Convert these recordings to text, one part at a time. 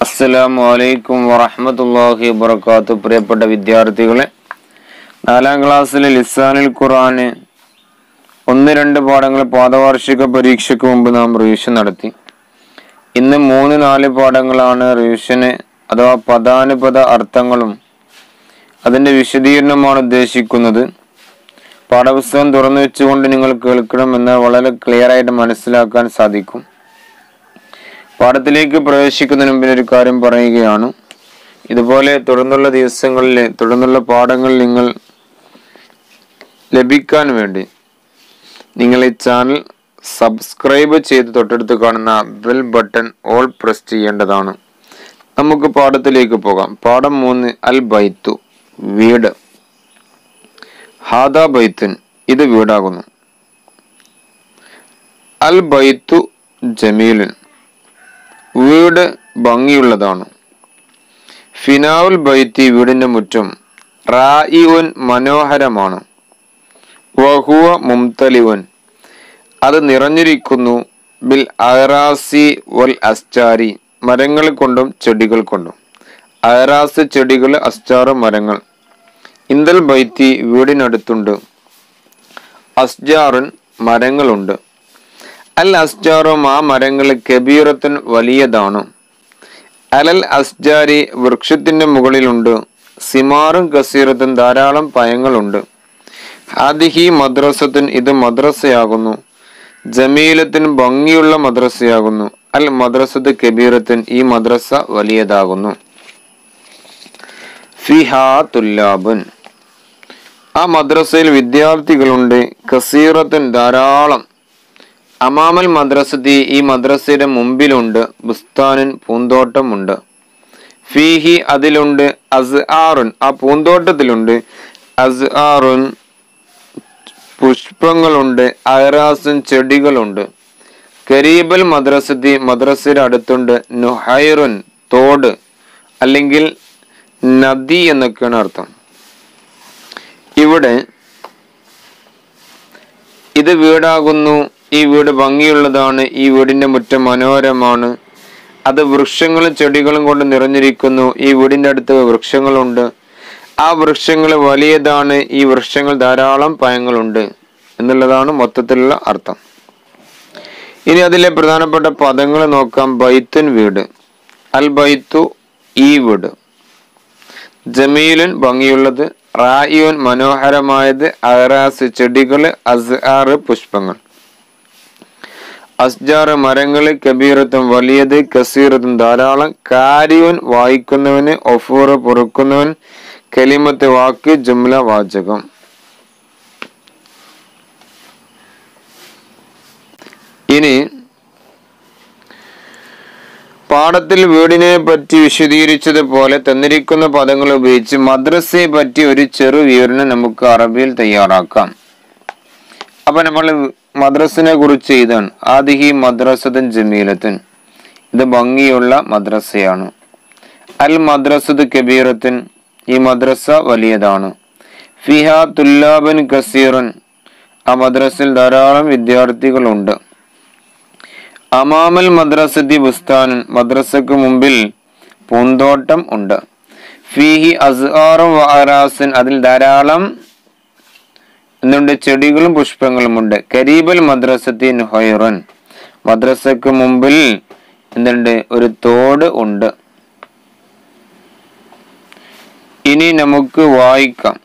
അസ്സലാമു അലൈക്കും വറഹ്മത്തുള്ളാഹി വബറകാത്തു പ്രിയപ്പെട്ട വിദ്യാർത്ഥികളെ നാലാം ക്ലാസ്സിലെ ലിസാനുൽ ഖുർആന് ഒന്ന് രണ്ട് പാഠങ്ങൾ പാദവാർഷിക പരീക്ഷയ്ക്ക് മുമ്പ് നാം റിവിഷൻ നടത്തി ഇന്ന് മൂന്ന് നാല് പാഠങ്ങളാണ് റിവിഷന് അഥവാ പദാനുപത അർത്ഥങ്ങളും അതിന്റെ വിശദീകരണമാണ് ഉദ്ദേശിക്കുന്നത് പാഠപുസ്തകം തുറന്നു വെച്ചുകൊണ്ട് നിങ്ങൾ കേൾക്കണമെന്ന് വളരെ ക്ലിയർ ആയിട്ട് മനസ്സിലാക്കാൻ സാധിക്കും പാഠത്തിലേക്ക് പ്രവേശിക്കുന്നതിന് മുമ്പിൽ ഒരു കാര്യം പറയുകയാണ് ഇതുപോലെ തുടർന്നുള്ള ദിവസങ്ങളിൽ തുടർന്നുള്ള പാഠങ്ങൾ നിങ്ങൾ ലഭിക്കാൻ വേണ്ടി നിങ്ങൾ ഈ ചാനൽ സബ്സ്ക്രൈബ് ചെയ്ത് തൊട്ടടുത്ത് കാണുന്ന ബെൽ ബട്ടൺ ഓൾ പ്രസ് ചെയ്യേണ്ടതാണ് നമുക്ക് പാഠത്തിലേക്ക് പോകാം പാഠം മൂന്ന് അൽ ബൈത്തു വീട് ഹാദ ബൈത്തുൻ ഇത് വീടാകുന്നു അൽ ബൈത്തു ജമീലുൻ വീട് ഭംഗിയുള്ളതാണ് ഫിനാവുൽ ബൈത്തി വീടിന്റെ മുറ്റം റായിവൻ മനോഹരമാണ് വഹുവ മുംതലിവൻ അത് നിറഞ്ഞിരിക്കുന്നു ബിൽ അഹറാസി വൽ അസ്റ്റാരി മരങ്ങൾ കൊണ്ടും ചെടികൾ കൊണ്ടും അഹറാസ് ചെടികൾ അസ്റ്റാറ് മരങ്ങൾ ഇന്ദൽ ബൈത്തി വീടിനടുത്തുണ്ട് അസ്ജാറുൻ മരങ്ങളുണ്ട് അൽ അസ്ജാറും ആ മരങ്ങൾ കബീറത്തുൻ വലിയതാണ് അലൽ അസ്ജാരി വൃക്ഷത്തിന്റെ മുകളിലുണ്ട് സിമാറും കസീറത്തും ധാരാളം പയങ്ങളുണ്ട് ഹാദിഹി മദ്രസത്തിൻ ഇത് മദ്രസയാകുന്നു ജമീലത്തിന് ഭംഗിയുള്ള മദ്രസയാകുന്നു അൽ മദ്രസത്ത് കബീറത്തിൻ ഈ മദ്രസ വലിയതാകുന്നു ഫിഹാ തുല്ലാബുൻ ആ മദ്രസയിൽ വിദ്യാർത്ഥികളുണ്ട് കസീറത്തിൻ ധാരാളം അമാമൽ മദ്രസത്തി ഈ മദ്രസയുടെ മുമ്പിലുണ്ട് ബുസ്താനിൻ പൂന്തോട്ടമുണ്ട് ഫീഹി അതിലുണ്ട് അസ് ആറുൻ ആ പൂന്തോട്ടത്തിലുണ്ട് അസ് ആറുൻ പുഷ്പങ്ങളുണ്ട് അഹറാസുൻ ചെടികളുണ്ട് കരീബൽ മദ്രസത്തി മദ്രസയുടെ അടുത്തുണ്ട് നുഹൈറുൻ തോട് അല്ലെങ്കിൽ നദി എന്നൊക്കെയാണ് അർത്ഥം ഇവിടെ ഇത് വീടാകുന്നു ഈ വീട് ഭംഗിയുള്ളതാണ് ഈ വീടിന്റെ മുറ്റം മനോഹരമാണ് അത് വൃക്ഷങ്ങളും ചെടികളും കൊണ്ട് നിറഞ്ഞിരിക്കുന്നു ഈ വീടിന്റെ അടുത്ത് വൃക്ഷങ്ങളുണ്ട് ആ വൃക്ഷങ്ങൾ വലിയതാണ് ഈ വൃക്ഷങ്ങൾ ധാരാളം പഴങ്ങളുണ്ട് എന്നുള്ളതാണ് മൊത്തത്തിലുള്ള അർത്ഥം ഇനി അതിലെ പ്രധാനപ്പെട്ട പദങ്ങൾ നോക്കാം ബൈത്തുൻ വീട് അൽ ബൈത്തു ഈ വീട് ജമീലുൻ ഭംഗിയുള്ളത് റായിയുൻ മനോഹരമായത് അഹറാസ് ചെടികള് അസ്ആറ് പുഷ്പങ്ങൾ അസ്ജാറ് മരങ്ങള് കബീറത്തും വലിയത് കസീറത്തും ധാരാളം കാരിയവൻ വായിക്കുന്നവന് ഒഫൂറ് പൊറുക്കുന്നവൻ കലിമത്ത് വാക്ക് ജുംല വാചകം ഇനി പാഠത്തിൽ വീടിനെ പറ്റി വിശദീകരിച്ചതുപോലെ തന്നിരിക്കുന്ന പദങ്ങൾ ഉപയോഗിച്ച് മദ്രസയെ പറ്റി ഒരു ചെറു വിവരണം നമുക്ക് അറബിയിൽ തയ്യാറാക്കാം അപ്പൊ നമ്മൾ മദ്രസിനെ കുറിച്ച് ഇതാണ് ആദിഹി മദ്രസത്തുൻ ജമീലത്തുൻ ഇത് ഭംഗിയുള്ള മദ്രസയാണ് അൽ മദ്രസത്ത് കബീറത്തുൻ ഈ മദ്രസ വലിയതാണ് ഫിഹ തുല്ലാബൻ കസീറൻ ആ മദ്രസയിൽ ധാരാളം വിദ്യാർത്ഥികളുണ്ട് അമാമൽ മദ്രസത്തി ബുസ്താനൻ മദ്രസക്ക് മുമ്പിൽ പൂന്തോട്ടം ഉണ്ട് ഫീഹി അസ്ആറും വഅറാസിൻ അതിൽ ധാരാളം എന്നുണ്ട് ചെടികളും പുഷ്പങ്ങളും ഉണ്ട് കരീബൽ മദ്രസത്തി നുഹൈറൻ മദ്രസക്ക് മുമ്പിൽ എന്തുണ്ട് ഒരു തോട് ഉണ്ട് ഇനി നമുക്ക് വായിക്കാം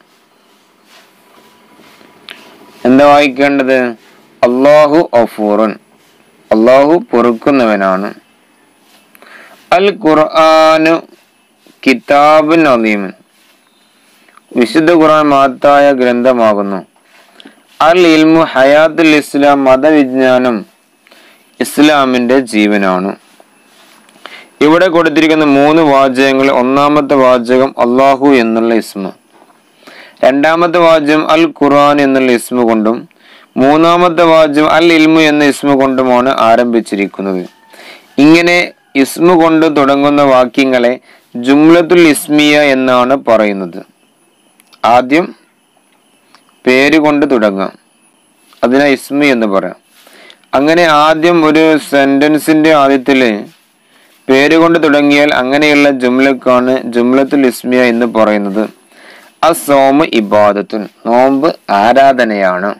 എന്താ വായിക്കേണ്ടത് അള്ളാഹു അഫൂറൻ അള്ളാഹു പൊറുക്കുന്നവനാണ് അൽ ഖുർആാനു കിതാബുൻ അലീമൻ വിശുദ്ധ ഖുർആൻ മഹത്തായ ഗ്രന്ഥമാകുന്നു അൽ ഇൽമു ഹയാത്തുൽ ഇസ്ലാം മതവിജ്ഞാനം ഇസ്ലാമിന്റെ ജീവനാണ് ഇവിടെ കൊടുത്തിരിക്കുന്ന മൂന്ന് വാചകങ്ങൾ ഒന്നാമത്തെ വാചകം അള്ളാഹു എന്നുള്ള ഇസ്മ രണ്ടാമത്തെ വാചകം അൽ ഖുർആൻ എന്നുള്ള ഇസ്മ കൊണ്ടും മൂന്നാമത്തെ വാചകം അൽ ഇൽമു എന്ന ഇസ്മ കൊണ്ടുമാണ് ആരംഭിച്ചിരിക്കുന്നത് ഇങ്ങനെ ഇസ്മ കൊണ്ട് തുടങ്ങുന്ന വാക്യങ്ങളെ ജുംലത്തുൽ ഇസ്മിയ എന്നാണ് പറയുന്നത് ആദ്യം പേര് കൊണ്ട് തുടങ്ങാം അതിനെ ഇസ്മി എന്ന് പറയാം അങ്ങനെ ആദ്യം ഒരു സെന്റൻസിന്റെ ആദ്യത്തില് പേരുകൊണ്ട് തുടങ്ങിയാൽ അങ്ങനെയുള്ള ജുംലക്കാണ് ജുംലത്തുൽ ഇസ്മിയ എന്ന് പറയുന്നത് അസോമ് ഇബാദത്തുൻ നോമ്പ് ആരാധനയാണ്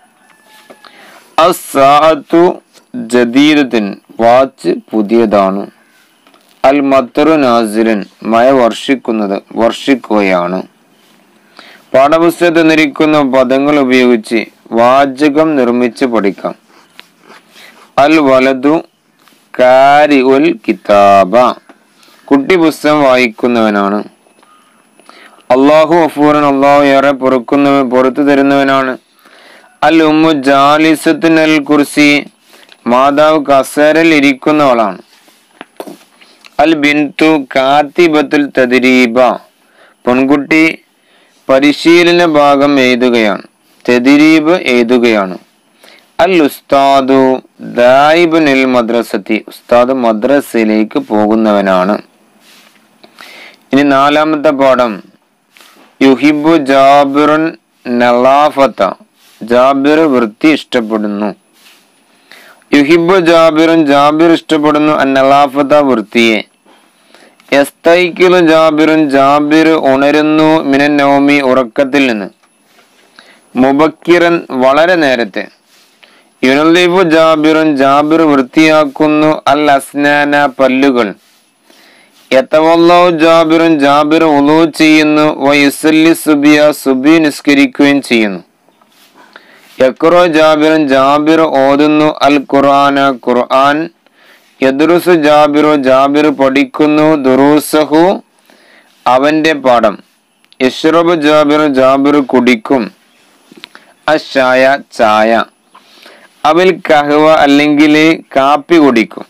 അസാഅത്തു ജദീദത്തിൻ വാച്ച് പുതിയതാണ് അൽ മത്തറു നാസിരൻ മഴ വർഷിക്കുന്നത് വർഷിക്കുകയാണ് പാഠപുസ്തകത്തിൽ തന്നിരിക്കുന്ന പദങ്ങൾ ഉപയോഗിച്ച് വാചകം നിർമ്മിച്ച് പഠിക്കാം അൽ വലതു കാരി ഉൽ കിതാബ കുട്ടി പുസ്തകം വായിക്കുന്നവനാണ് അള്ളാഹു അഫൂറൻ അള്ളാഹു ഏറെ പൊറുക്കുന്നവൻ പുറത്തു തരുന്നവനാണ് അൽ ഉമ്മു ജാലിസത്തിൻ അൽ കുർസി മാതാവ് കസേരയിൽ ഇരിക്കുന്നവളാണ് അൽ ബിന്തു കാത്തിബത്തുൽ തദ്രീബ പെൺകുട്ടി പരിശീലന ഭാഗം എഴുതുകയാണ് തെദിരീബ് എഴുതുകയാണ് അൽ ഉസ്താദു ദായിബുനിൽ മദ്രസത്തി ഉസ്താദ് മദ്രസയിലേക്ക് പോകുന്നവനാണ് ഇനി നാലാമത്തെ പാഠം യുഹിബു ജാബിറുൻ നലാഫത്ത ജാബിർ വൃത്തി ഇഷ്ടപ്പെടുന്നു യുഹിബു ജാബിറുൻ ജാബിർ ഇഷ്ടപ്പെടുന്നു അന്നലാഫത്ത വൃത്തിയെ എസ്തൈക്കിലു ജാബിറുൻ ജാബിർ ഉണരുന്നു മിനൻ നൗമി ഉറക്കത്തിൽ നിന്ന് മുബക്കിറൻ വളരെ നേരത്തെ യുനലീഫു ജാബിറുൻ ജാബിർ വൃത്തിയാക്കുന്നു അൽ അസ്നാന പല്ലുകൾ യത്തവല്ലോ ജാബിറുൻ ജാബിർ ഉളു ചെയ്യുന്നു വയുസല്ലി സുബിയ സുബി നിസ്കരിക്കുകയും ചെയ്യുന്നു യക്രോ ജാബിറുൻ ജാബിർ ഓതുന്നു അൽ ഖുർആന ഖുർആൻ യദ്റുസു ജാബിറു ജാബിർ പഠിക്കുന്നു ദുറൂസഹു അവന്റെ പാഠം യഷ്റബ് ജാബിർ ജാബിർ കുടിക്കും അഷായ ചായ അവൽ കഹവ അല്ലെങ്കിൽ കാപ്പി കുടിക്കും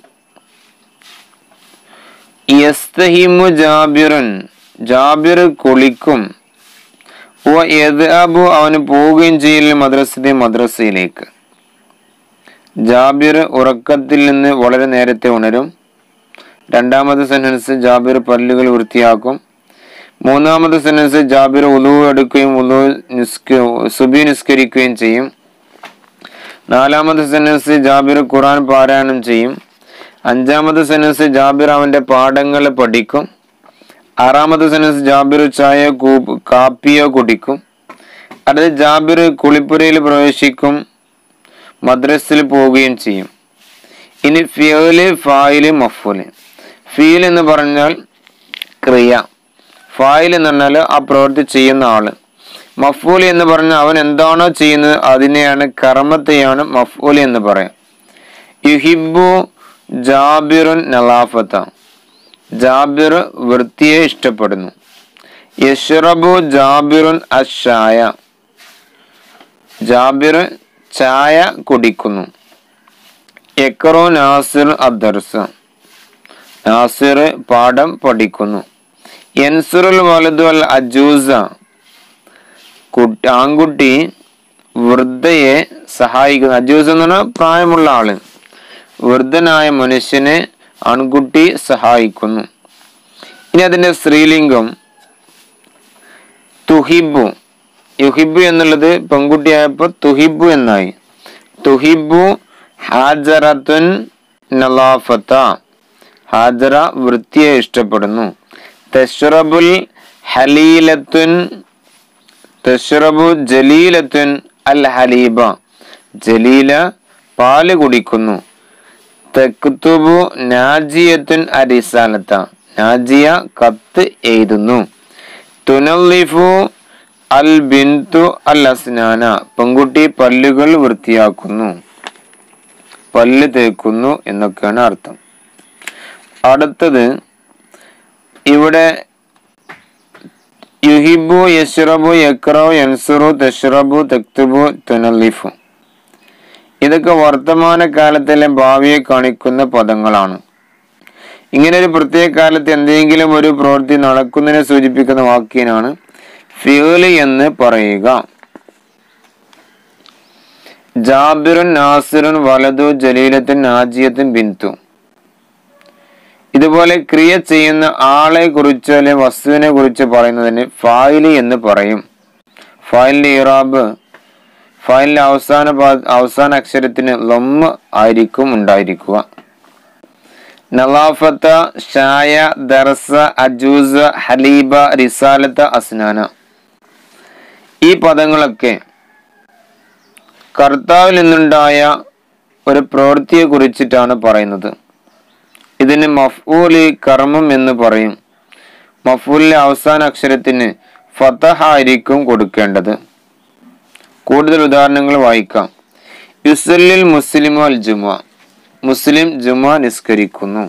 യസ്തഹിമു ജാബിറുൻ ജാബിർ കുളിക്കും വ യദ്അബു അവന് പോവുകയും ചെയ്യൽ മദ്രസത്തെ മദ്രസയിലേക്ക് ജാബിർ ഉറക്കത്തിൽ നിന്ന് വളരെ നേരത്തെ ഉണരും രണ്ടാമത്തെ സെന്റൻസ് ജാബിർ പല്ലുകൾ വൃത്തിയാക്കും മൂന്നാമത്തെ സെന്റൻസ് ജാബിർ ഉലു എടുക്കുകയും ഉലു നിസ്ക സുബി നിസ്കരിക്കുകയും ചെയ്യും നാലാമത്തെ സെന്റൻസ് ജാബിർ ഖുറാൻ പാരായണം ചെയ്യും അഞ്ചാമത്തെ സെന്റൻസ് ജാബിർ അവന്റെ പാഠങ്ങൾ പഠിക്കും ആറാമത്തെ സെന്റൻസ് ജാബിർ ചായ കൂപ്പ് കാപ്പിയോ കുടിക്കും അടുത്ത ജാബിർ കുളിപ്പുരയിൽ പ്രവേശിക്കും മദ്രസിൽ പോവുകയും ചെയ്യും ഇനി ഫിയല് ഫായില് മഫൂല് ഫീൽ എന്ന് പറഞ്ഞാൽ ക്രിയ ഫായിൽ എന്ന് പറഞ്ഞാൽ ആ പ്രവൃത്തി ചെയ്യുന്ന ആള് മഫൂൽ എന്ന് പറഞ്ഞാൽ അവൻ എന്താണോ ചെയ്യുന്നത് അതിനെയാണ് കർമ്മത്തെയാണ് മഫൂൽ എന്ന് പറയാം യുഹിബു ജാബിറുൻ നലാഫത്ത ജാബിർ വൃത്തിയെ ഇഷ്ടപ്പെടുന്നു യഷ്റബു ജാബിറുൻ അഷായ ജാബിർ ചായ കുടിക്കുന്നു എക്കറോ നാസിർ അദർസ് നാസിർ പാഠം പഠിക്കുന്നു യൻസുറുൽ വലതു അൽ അജൂസ കുട്ടി ആൺകുട്ടി വൃദ്ധയെ സഹായിക്കുന്നു അജൂസ് എന്ന് പറഞ്ഞാൽ പ്രായമുള്ള ആള് വൃദ്ധനായ മനുഷ്യനെ ആൺകുട്ടി സഹായിക്കുന്നു ഇനി അതിന്റെ സ്ത്രീലിംഗം തുഹിബു യുഹിബു എന്നുള്ളത് പെൺകുട്ടിയായപ്പോ തുഹിബു എന്നായി തുഹിബു ഹാജറത്തുൻ നലാഫത്ത ഹാജറ വൃത്തിയെ ഇഷ്ടപ്പെടുന്നു തഷ്റബുൽ ഹലീലത്തുൻ തഷ്റബു ജലീലത്തുൻ അൽ ഹലീബ ജലീല പാല് കുടിക്കുന്നു തെക്കുത്തുബു നാജിയത്തുൻ അരിസാലത്ത നാജിയ കത്ത് എഴുതുന്നു തുനല്ലിഫു അൽ ബിന്തു അൽ അസ്നാന പെൺകുട്ടി പല്ലുകൾ വൃത്തിയാക്കുന്നു പല്ല് തേക്കുന്നു എന്നൊക്കെയാണ് അർത്ഥം അടുത്തത് ഇവിടെ യുഹിബു യഷ്റബു യക്റോ യൻസുറു തഷ്റബു തെക്തുബു തുനല്ലിഫു ഇതൊക്കെ വർത്തമാന കാലത്തിലെ ഭാവിയെ കാണിക്കുന്ന പദങ്ങളാണ് ഇങ്ങനെ ഒരു പ്രത്യേക കാലത്ത് എന്തെങ്കിലും ഒരു പ്രവൃത്തി നടക്കുന്നതിനെ സൂചിപ്പിക്കുന്ന വാക്കിനാണ് ഫിയല് എന്ന് പറയുക ജാബിറുൻ നാസിറുൻ വലതു ജലീലത്തുൻ നാജിയത്തുൻ ബിന്തു ഇതുപോലെ ക്രിയ ചെയ്യുന്ന ആളെ കുറിച്ച് അല്ലെ വസ്തുവിനെ കുറിച്ച് പറയുന്നതിന് ഫായിലി എന്ന് പറയും ഫായിലിന്റെ ഇറാബ് ഫായിലിന്റെ അവസാന പാ- അവസാന അക്ഷരത്തിന് ലൊമ്മ് ആയിരിക്കും ഉണ്ടായിരിക്കുക നലാഫത്ത ഷായ ദർസ അജൂസ ഹലീബ റിസാലത്ത അസ്നാന ഈ പദങ്ങളൊക്കെ കർത്താവിൽ നിന്നുണ്ടായ ഒരു പ്രവൃത്തിയെ കുറിച്ചിട്ടാണ് പറയുന്നത് ഇതിന് മഫ്ഊലി കർമ്മം എന്ന് പറയും മഫൂലിലെ അവസാന അക്ഷരത്തിന് ഫതഹ ആയിരിക്കും കൊടുക്കേണ്ടത് കൂടുതൽ ഉദാഹരണങ്ങൾ വായിക്കാം യുസല്ലിൽ മുസ്ലിമു അൽ ജുമ മുസ്ലിം ജുമ നിസ്കരിക്കുന്നു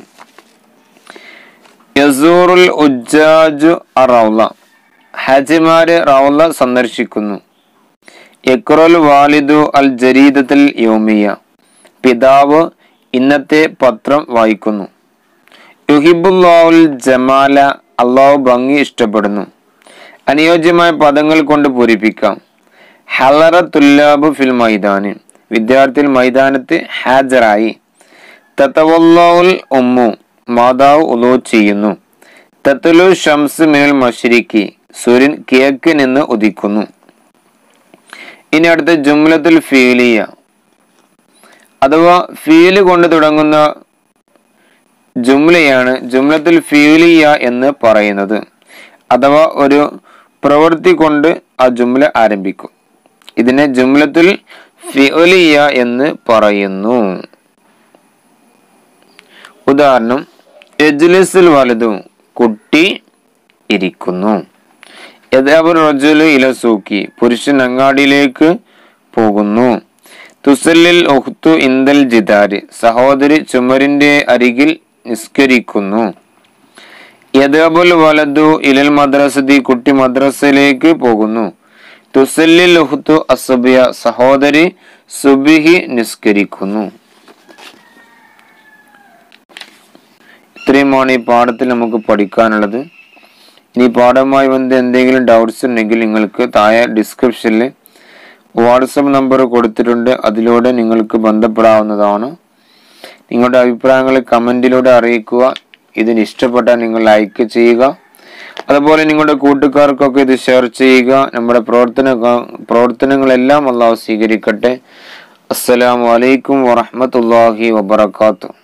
യസൂറുൽ ഉജ്ജാജു റൗല ഹജിമാര് റൗല സന്ദർശിക്കുന്നു യക്റുൽ വാലിദു അൽ ജരീദത്തിൽ യോമിയ പിതാവ് ഇന്നത്തെ പത്രം വായിക്കുന്നു യുഹിബുല്ലാവുൽ ജമാല അള്ളാഹു ഭംഗി ഇഷ്ടപ്പെടുന്നു അനുയോജ്യമായ പദങ്ങൾ കൊണ്ട് പൂരിപ്പിക്കാം ഹലറ തുല്ലാബ് ഫിൽ മൈതാനി വിദ്യാർത്ഥികൾ മൈതാനത്ത് ഹാജരായി തത്തവല്ലാവുൽ ഉമ്മു മാതാവ് ഉലോ ചെയ്യുന്നു തത്തലു ഷംസ് മിനൽ മഷരിക്കി സൂര്യൻ കിഴക്ക് നിന്ന് ഉദിക്കുന്നു ഇനി അടുത്ത ജുംലത്തുൽ ഫീലിയ അഥവാ ഫീല് കൊണ്ട് തുടങ്ങുന്ന ജുംലയാണ് ജുംലത്തുൽ ഫീലിയ എന്ന് പറയുന്നത് അഥവാ ഒരു പ്രവൃത്തി കൊണ്ട് ആ ജുംല ആരംഭിക്കും ഇതിനെ ജുംലത്തുൽ ഫിഒലിയ എന്ന് പറയുന്നു ഉദാഹരണം എജ്ലിസുൽ വലതു കുട്ടി ഇരിക്കുന്നു യഥാപുർ റജുലു ഇല സൂക്കി പുരുഷൻ അങ്ങാടിയിലേക്ക് പോകുന്നു തുസല്ലിൽ ഒഹ്തു ഇന്ദൽ ജിദാര് സഹോദരി ചുമരിന്റെ അരികിൽ നിസ്കരിക്കുന്നു യദബുൽ വലതു ഇലൽ മദ്രസതി കുട്ടി മദ്രസയിലേക്ക് പോകുന്നു തുസല്ലിൽ ഒഹ്തു അസുബിയ സഹോദരി സുബിഹി നിസ്കരിക്കുന്നു ഇത്രയുമാണ് ഈ പാഠത്തിൽ നമുക്ക് പഠിക്കാനുള്ളത് ഇനി ഈ പാഠവുമായി ബന്ധം എന്തെങ്കിലും ഡൗട്ട്സ് ഉണ്ടെങ്കിൽ നിങ്ങൾക്ക് താഴെ ഡിസ്ക്രിപ്ഷനിൽ വാട്സപ്പ് നമ്പർ കൊടുത്തിട്ടുണ്ട് അതിലൂടെ നിങ്ങൾക്ക് ബന്ധപ്പെടാവുന്നതാണ് നിങ്ങളുടെ അഭിപ്രായങ്ങൾ കമൻറ്റിലൂടെ അറിയിക്കുക ഇതിന് ഇഷ്ടപ്പെട്ടാൽ നിങ്ങൾ ലൈക്ക് ചെയ്യുക അതുപോലെ നിങ്ങളുടെ കൂട്ടുകാർക്കൊക്കെ ഇത് ഷെയർ ചെയ്യുക നമ്മുടെ പ്രവർത്തന പ്രവർത്തനങ്ങളെല്ലാം അള്ളാഹു സ്വീകരിക്കട്ടെ അസ്സലാമു അലൈക്കും വറഹ്മത്തുള്ളാഹി വബറകാതുഹു